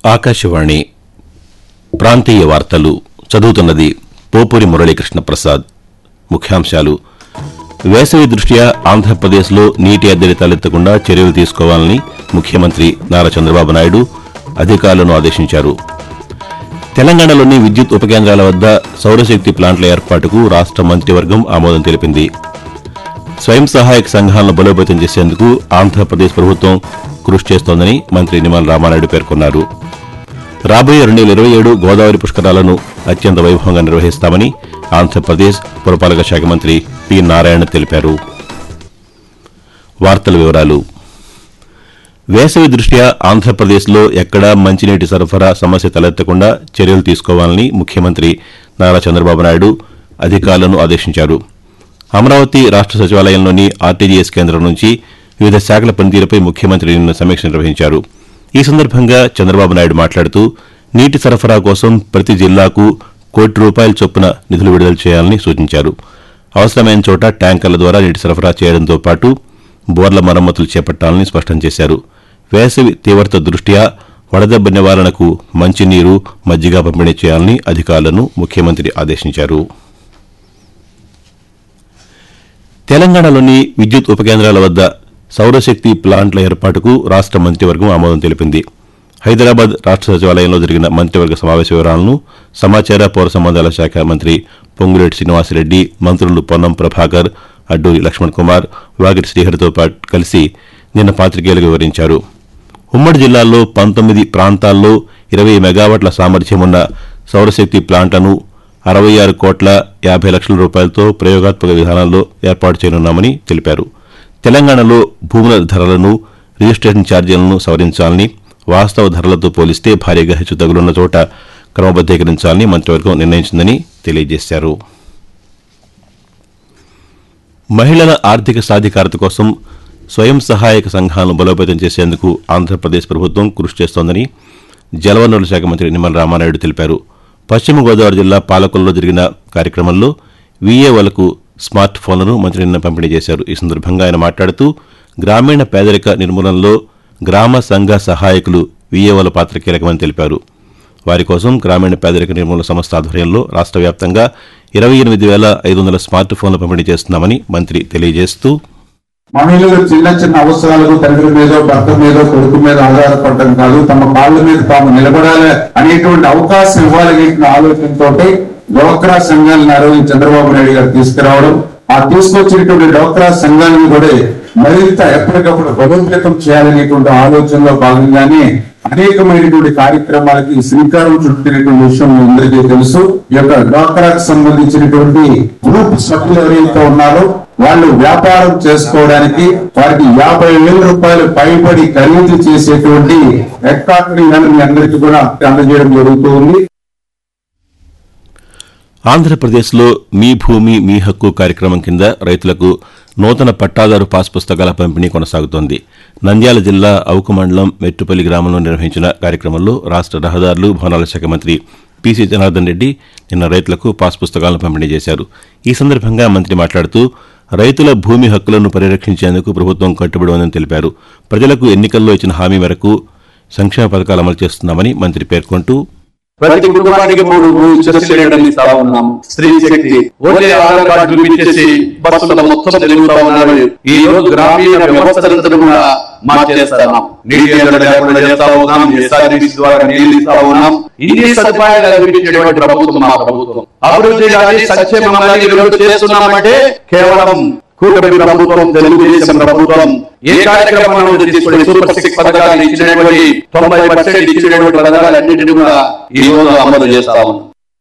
ఆకాశవాణి ప్రాంతీయ వార్తలు చదువుతున్నది పోపూరి మురళీకృష్ణ ప్రసాద్ ముఖ్యాంశాలు వేసవి దృష్ట్యా ఆంధ్రప్రదేశ్లో నీటి ఎద్దడి తలెత్తకుండా చర్యలు తీసుకోవాలని ముఖ్యమంత్రి నారా చంద్రబాబు నాయుడు అధికారులను ఆదేశించారు తెలంగాణలోని విద్యుత్ ఉపకేంద్రాల వద్ద సౌరశక్తి ప్లాంట్ల ఏర్పాటుకు రాష్ట మంత్రివర్గం ఆమోదం తెలిపింది స్వయం సహాయక సంఘాలను బలోపేతం చేసేందుకు ఆంధ్రప్రదేశ్ ప్రభుత్వం కృషి చేస్తోందని మంత్రి నిమ్మల రామానాయుడు పేర్కొన్నారు రాబోయే రెండు వేల ఇరవై ఏడు గోదావరి పుష్కరాలను అత్యంత వైభవంగా నిర్వహిస్తామని ఆంధ్రప్రదేశ్ పురపాలక శాఖ మంత్రి పి నారాయణ తెలిపారు వార్తల వివరాలు వేసవి దృష్ట్యా ఆంధ్రప్రదేశ్లో ఎక్కడా మంచినీటి సరఫరా సమస్య తలెత్తకుండా చర్యలు తీసుకోవాలని ముఖ్యమంత్రి నారా చంద్రబాబు నాయుడు అధికారులను ఆదేశించారు అమరావతి రాష్ట సచివాలయంలోని ఆర్టీజీఎస్ కేంద్రం నుంచి వివిధ శాఖల పనితీరుపై ముఖ్యమంత్రి నిన్న సమీక్ష నిర్వహించారు ఈ సందర్భంగా చంద్రబాబు నాయుడు మాట్లాడుతూ నీటి సరఫరా కోసం ప్రతి జిల్లాకు కోటి రూపాయల చొప్పున నిధులు విడుదల చేయాలని సూచించారు అవసరమైన చోట ట్యాంకర్ల ద్వారా నీటి సరఫరా చేయడంతో పాటు బోర్ల మరమ్మతులు చేపట్టాలని స్పష్టం చేశారు వేసవి తీవ్రత దృష్ట్యా వడదెబ్బ నివారణకు మంచినీరు మజ్జిగ పంపిణీ చేయాలని అధికారులను ముఖ్యమంత్రి ఆదేశించారు తెలంగాణలోని విద్యుత్ ఉపకేంద్రాల వద్ద సౌరశక్తి ప్లాంట్ల ఏర్పాటుకు రాష్ట మంత్రివర్గం ఆమోదం తెలిపింది హైదరాబాద్ రాష్ట సచివాలయంలో జరిగిన మంత్రివర్గ సమావేశ వివరాలను సమాచార పౌర సంబంధాల శాఖ మంత్రి పొంగులేటి శ్రీనివాసరెడ్డి మంత్రులు పొన్నం ప్రభాకర్ అడ్డూరి లక్ష్మణ్ కుమార్ వాగిటి శ్రీహరితో పాటు కలిసి నిన్న పాతికేయులకు వివరించారు ఉమ్మడి జిల్లాల్లో పంతొమ్మిది ప్రాంతాల్లో ఇరవై మెగావాట్ల సామర్థ్యం ఉన్న సౌరశక్తి ప్లాంట్లను అరవై ఆరు కోట్ల యాభై లక్షల రూపాయలతో ప్రయోగాత్మక విధానంలో ఏర్పాటు చేయనున్నామని తెలిపారు తెలంగాణలో భూముల ధరలను రిజిస్ట్రేషన్ ఛార్జీలను సవరించాలని వాస్తవ ధరలతో పోలిస్తే భారీగా హెచ్చు తగులున్న చోట క్రమబద్దీకరించాలని మంత్రివర్గం నిర్ణయించిందని తెలియజేశారు మహిళల ఆర్థిక సాధికారత కోసం స్వయం సహాయక సంఘాలను బలోపేతం చేసేందుకు ఆంధ్రప్రదేశ్ ప్రభుత్వం కృషి చేస్తోందని జలవనరుల శాఖ మంత్రి నిమ్మల రామానాయుడు తెలిపారు పశ్చిమ గోదావరి జిల్లా పాలకొల్లో జరిగిన కార్యక్రమంలో వీఏఓలకు స్మార్ట్ ఫోన్లను మంత్రి నిన్న పంపిణీ చేశారు ఈ సందర్భంగా ఆయన మాట్లాడుతూ గ్రామీణ పేదరిక నిర్మూలనలో గ్రామ సంఘ సహాయకులు వీఏఓల పాత్ర కీలకమని తెలిపారు వారి కోసం గ్రామీణ పేదరిక నిర్మూలన సంస్థ ఆధ్వర్యంలో రాష్ట్ర వ్యాప్తంగా ఇరవై ఎనిమిది వేల ఐదు వందల స్మార్ట్ ఫోన్లు పంపిణీ చేస్తున్నామని మంత్రి తెలియజేస్తూ మహిళలు చిన్న చిన్న అవసరాలకు తండ్రి మీద భర్త మీద కొడుకు మీద ఆధారపడటం కాదు తమ కాళ్ళ మీద తాము నిలబడాలి అనేటువంటి అవకాశం ఇవ్వాలనే ఆలోచనతో డోక్రా సంఘాలను ఆ రోజు చంద్రబాబు నాయుడు గారు తీసుకురావడం ఆ తీసుకొచ్చినటువంటి డోక్రా సంఘాలను కూడా మరింత ఎప్పటికప్పుడు బలోపేతం చేయాలనేటువంటి ఆలోచనలో భాగంగానే అనేకమైనటువంటి కార్యక్రమాలకి శ్రీకారం చుట్టినటువంటి విషయం మీ అందరికీ తెలుసు ఈ యొక్క డ్వాక్రాకు సంబంధించినటువంటి గ్రూప్ సభ్యులు ఎవరైతే ఉన్నారో వాళ్ళు వ్యాపారం చేసుకోవడానికి వారికి యాభై వేల రూపాయలు పైబడి ఖరీదు చేసేటువంటి రికార్డుని మీ అందరికీ కూడా అందజేయడం జరుగుతూ ఉంది ఆంధ్రప్రదేశ్లో మీ భూమి మీ హక్కు కార్యక్రమం కింద రైతులకు నూతన పట్టాదారు పాస్ పుస్తకాల పంపిణీ కొనసాగుతోంది నంద్యాల జిల్లా అవుకు మండలం మెట్టుపల్లి గ్రామంలో నిర్వహించిన కార్యక్రమంలో రాష్ట రహదారులు భవనాల శాఖ మంత్రి పీసీ జనార్దన్ రెడ్డి నిన్న రైతులకు పాస్ పుస్తకాలను పంపిణీ చేశారు ఈ సందర్భంగా మంత్రి మాట్లాడుతూ రైతుల భూమి హక్కులను పరిరక్షించేందుకు ప్రభుత్వం కట్టుబడి ఉందని తెలిపారు ప్రజలకు ఎన్నికల్లో ఇచ్చిన హామీ మేరకు సంక్షేమ పథకాలు అమలు చేస్తున్నామని మంత్రి పేర్కొంటూ ప్రతి కుటుంబానికి మూడు ఉచిత సిలిండర్లు ఇస్తా ఉన్నాం స్త్రీ శక్తి ఓటే ఆధార్ కార్డు చూపించేసి బస్సుల మొత్తం తెలుగుతా ఉన్నారు ఈ రోజు గ్రామీణ వ్యవస్థలంతా కూడా మార్చేస్తున్నాం నీటి ఎద్దడి లేకుండా చేస్తా ఉన్నాం ఎస్ఆర్టీసీ ద్వారా నీళ్లు ఇస్తా ఉన్నాం ఇన్ని సదుపాయాలు కల్పించేటువంటి ప్రభుత్వం మా ప్రభుత్వం అభివృద్ధి కానీ సంక్షేమం కానీ ఈరోజు చేస్తున్నామంటే కేవలం కూటమి ప్రభుత్వం తెలుగుదేశం ప్రభుత్వం ఏ కార్యక్రమం తీసుకుని సూపర్ సిక్స్ పథకాలు ఇచ్చినటువంటి తొంభై పర్సెంట్ ఇచ్చినటువంటి పథకాలన్నింటినీ కూడా ఈ రోజు అమలు చేస్తా ఉన్నాం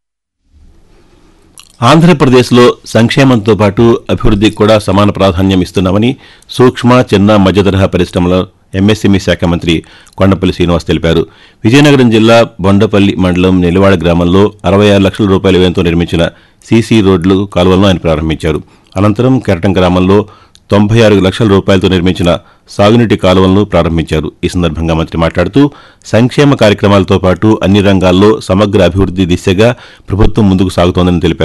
ఆంధ్రప్రదేశ్లో సంక్షేమంతో పాటు అభివృద్ధికి కూడా సమాన ప్రాధాన్యం ఇస్తున్నామని సూక్ష్మ చిన్న మధ్యతరహా పరిశ్రమల ఎంఎస్ఎంఈ శాఖ మంత్రి కొండపల్లి శ్రీనివాస్ తెలిపారు విజయనగరం జిల్లా బొండపల్లి మండలం నిలవాడ గ్రామంలో అరవై ఆరు లక్షల రూపాయల వ్యయంతో నిర్మించిన సీసీ రోడ్లు కాలువలను ఆయన ప్రారంభించారు అనంతరం కెరటం గ్రామంలో తొంభై ఆరు లక్షల రూపాయలతో నిర్మించిన సాగునీటి కాలువలను ప్రారంభించారు ఈ సందర్భంగా మంత్రి మాట్లాడుతూ సంక్షేమ కార్యక్రమాలతో పాటు అన్ని రంగాల్లో సమగ్ర అభివృద్ది దిశగా ప్రభుత్వం ముందుకు సాగుతోందని తెలిపారు